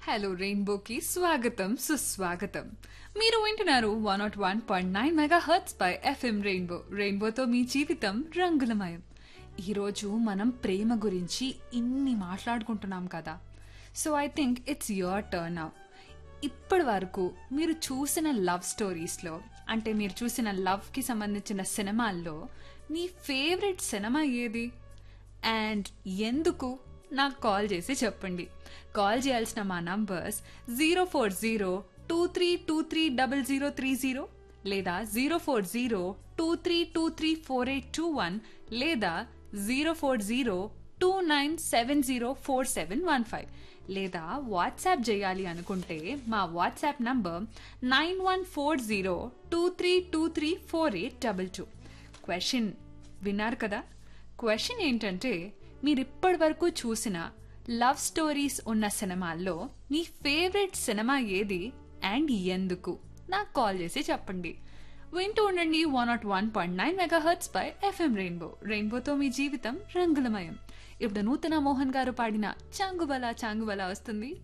hello రెయిన్బోకి స్వాగతం సుస్వాగతం మీరు వింటున్నారు one nought one point nine megahertz పై ఎఫ్ఎం రెయిన్బో రెయిన్బోతో మీ జీవితం రంగులమయం ఈరోజు మనం ప్రేమ గురించి ఇన్ని మాట్లాడుకుంటున్నాం కదా so I think it's your turn now ఇప్పటి వరకు మీరు చూసిన లవ్ స్టోరీస్లో అంటే మీరు చూసిన లవ్కి సంబంధించిన సినిమాల్లో మీ ఫేవరెట్ సినిమా ఏది అండ్ ఎందుకు నాకు కాల్ చేసి చెప్పండి కాల్ చేయాల్సిన మా numbers zero four zero two three two three double zero three zero లేదా zero four zero two three two three four eight two one లేదా zero four zero two nine seven zero four seven one five లేదా WhatsApp చేయాలి అనుకుంటే మా WhatsApp number nine one four zero two three two three four eight double two question విన్నారు కదా question ఏంటంటే మీరు ఇప్పటి వరకు చూసిన లవ్ స్టోరీస్ ఉన్న సినిమాల్లో మీ ఫేవరెట్ సినిమా ఏది అండ్ ఎందుకు నాకు కాల్ చేసి చెప్పండి వింటూ ఉండండి one nought one point nine megahertz పై ఎఫ్ఎం రెయిన్బో రెయిన్బోతో మీ జీవితం రంగులమయం ఇప్పుడు నూతన మోహన్ గారు పాడిన చాంగుబల చాంగుబల వస్తుంది